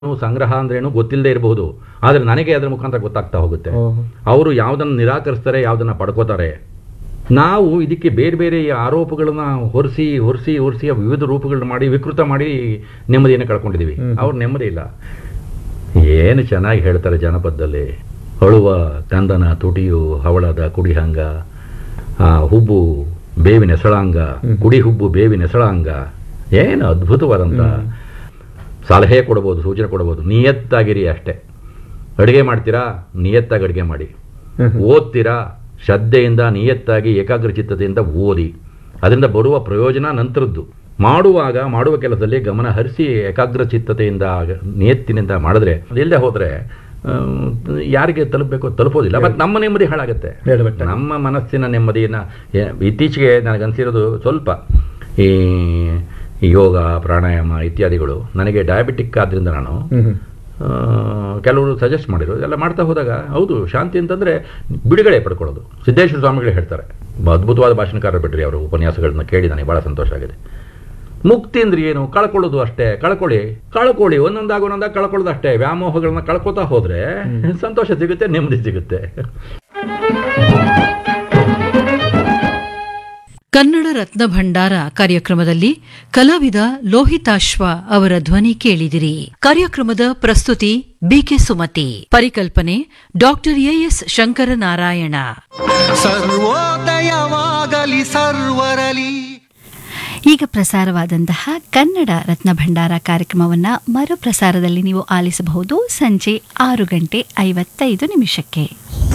ಸಂಗ್ರಹ ಅಂದ್ರೇನು ಗೊತ್ತಿಲ್ಲದೆ ಇರಬಹುದು ಆದರೆ ನನಗೆ ಅದರ ಮುಖಾಂತರ ಗೊತ್ತಾಗ್ತಾ ಹೋಗುತ್ತೆ ಅವರು ಯಾವುದನ್ನು ನಿರಾಕರಿಸ್ತಾರೆ ಯಾವುದನ್ನ ಪಡ್ಕೋತಾರೆ ನಾವು ಇದಕ್ಕೆ ಬೇರೆ ಬೇರೆ ಈ ಆರೋಪಗಳನ್ನ ಹೊರಿಸಿ ಹೊರಿಸಿ ಹೊರಿಸಿ ವಿವಿಧ ರೂಪಗಳನ್ನ ಮಾಡಿ ವಿಕೃತ ಮಾಡಿ ನೆಮ್ಮದಿಯನ್ನು ಕಳ್ಕೊಂಡಿದ್ದೀವಿ ಅವ್ರ ನೆಮ್ಮದಿ ಇಲ್ಲ ಏನು ಚೆನ್ನಾಗಿ ಹೇಳ್ತಾರೆ ಜನಪದದಲ್ಲಿ ಅಳುವ ಕಂದನ ತುಟಿಯು ಹವಳದ ಕುಡಿಹಂಗ ಆ, ಹುಬ್ಬು ಬೇವಿನ ಎಸಳಾಂಗ ಕುಡಿ ಹುಬ್ಬು ಬೇವಿನ ಎಸಳಾಂಗ ಏನು ಅದ್ಭುತವಾದಂಥ ಸಲಹೆ ಕೊಡ್ಬೋದು ಸೂಚನೆ ಕೊಡ್ಬೋದು ನಿಯತ್ತಾಗಿರಿ ಅಷ್ಟೇ ಅಡುಗೆ ಮಾಡ್ತೀರಾ ನಿಯತ್ತಾಗಿ ಅಡುಗೆ ಮಾಡಿ ಓದ್ತೀರಾ ಶ್ರದ್ಧೆಯಿಂದ ನಿಯತ್ತಾಗಿ ಏಕಾಗ್ರಚಿತ್ತತೆಯಿಂದ ಓದಿ ಅದರಿಂದ ಬರುವ ಪ್ರಯೋಜನ ನಂತರದ್ದು ಮಾಡುವಾಗ ಮಾಡುವ ಕೆಲಸದಲ್ಲಿ ಗಮನ ಹರಿಸಿ ಏಕಾಗ್ರಚಿತ್ತತೆಯಿಂದ ನಿಯತ್ತಿನಿಂದ ಮಾಡಿದ್ರೆ ಇಲ್ಲದೆ ಹೋದರೆ ಯಾರಿಗೆ ತಲುಪಬೇಕು ತಲುಪೋದಿಲ್ಲ ಮತ್ತು ನಮ್ಮ ನೆಮ್ಮದಿ ಹಾಳಾಗುತ್ತೆ ಹೇಳ್ಬಿಟ್ಟೆ. ನಮ್ಮ ಮನಸ್ಸಿನ ನೆಮ್ಮದಿಯನ್ನು ಏ- ಇತ್ತೀಚೆಗೆ ನನಗನ್ಸಿರೋದು ಸ್ವಲ್ಪ ಈ ಈ ಯೋಗ ಪ್ರಾಣಾಯಾಮ ಇತ್ಯಾದಿಗಳು ನನಗೆ ಡಯಾಬಿಟಿಕ್ ಆದ್ದರಿಂದ ನಾನು ಆ, ಕೆಲವರು ಸಜೆಸ್ಟ್ ಮಾಡಿದ್ರು ಎಲ್ಲ ಮಾಡ್ತಾ ಹೋದಾಗ ಹೌದು ಶಾಂತಿ ಅಂತಂದರೆ ಬಿಡುಗಡೆ ಪಡ್ಕೊಳ್ಳೋದು ಸಿದ್ದೇಶ್ವರ ಸ್ವಾಮಿಗಳು ಹೇಳ್ತಾರೆ ಬ- ಅದ್ಭುತವಾದ ಭಾಷಣಕಾರ ಬಿಟ್ರಿ ಅವರು ಉಪನ್ಯಾಸಗಳನ್ನ ಕೇಳಿ ನನಗೆ ಭಾಳ ಸಂತೋಷ ಆಗಿದೆ ಮುಕ್ತಿ ಅಂದ್ರೆ ಏನು ಕಳ್ಕೊಳ್ಳೋದು ಅಷ್ಟೇ ಕಳ್ಕೊಳ್ಳಿ ಕಳ್ಕೊಳ್ಳಿ ಒಂದೊಂದಾಗ ಒಂದೊಂದಾಗ ಕಳ್ಕೊಳ್ಳೋದು ಅಷ್ಟೇ ವ್ಯಾಮೋಹಗಳನ್ನ ಕಳ್ಕೊತಾ ಹೋದ್ರೆ ಸಂತೋಷ ಸಿಗುತ್ತೆ ನೆಮ್ಮದಿ ಸಿಗುತ್ತೆ ಕನ್ನಡ ರತ್ನ ಭಂಡಾರ ಕಾರ್ಯಕ್ರಮದಲ್ಲಿ ಕಲಾವಿದ ಲೋಹಿತಾಶ್ವ ಅವರ ಧ್ವನಿ ಕೇಳಿದಿರಿ ಕಾರ್ಯಕ್ರಮದ ಪ್ರಸ್ತುತಿ ಬಿಕೆ ಸುಮತಿ ಪರಿಕಲ್ಪನೆ ಡಾಕ್ಟರ್ ಎಎಸ್ ಶಂಕರನಾರಾಯಣ ಸರ್ವೋದಯವಾಗಲಿ ಸರ್ವರಲಿ ಈಗ ಪ್ರಸಾರವಾದಂತಹ ಕನ್ನಡ ರತ್ನ ಭಂಡಾರ ಕಾರ್ಯಕ್ರಮವನ್ನ ಮರುಪ್ರಸಾರದಲ್ಲಿ ನೀವು ಆಲಿಸಬಹುದು ಸಂಜೆ ಆರು ಗಂಟೆ ಐವತ್ತೈದು ನಿಮಿಷಕ್ಕೆ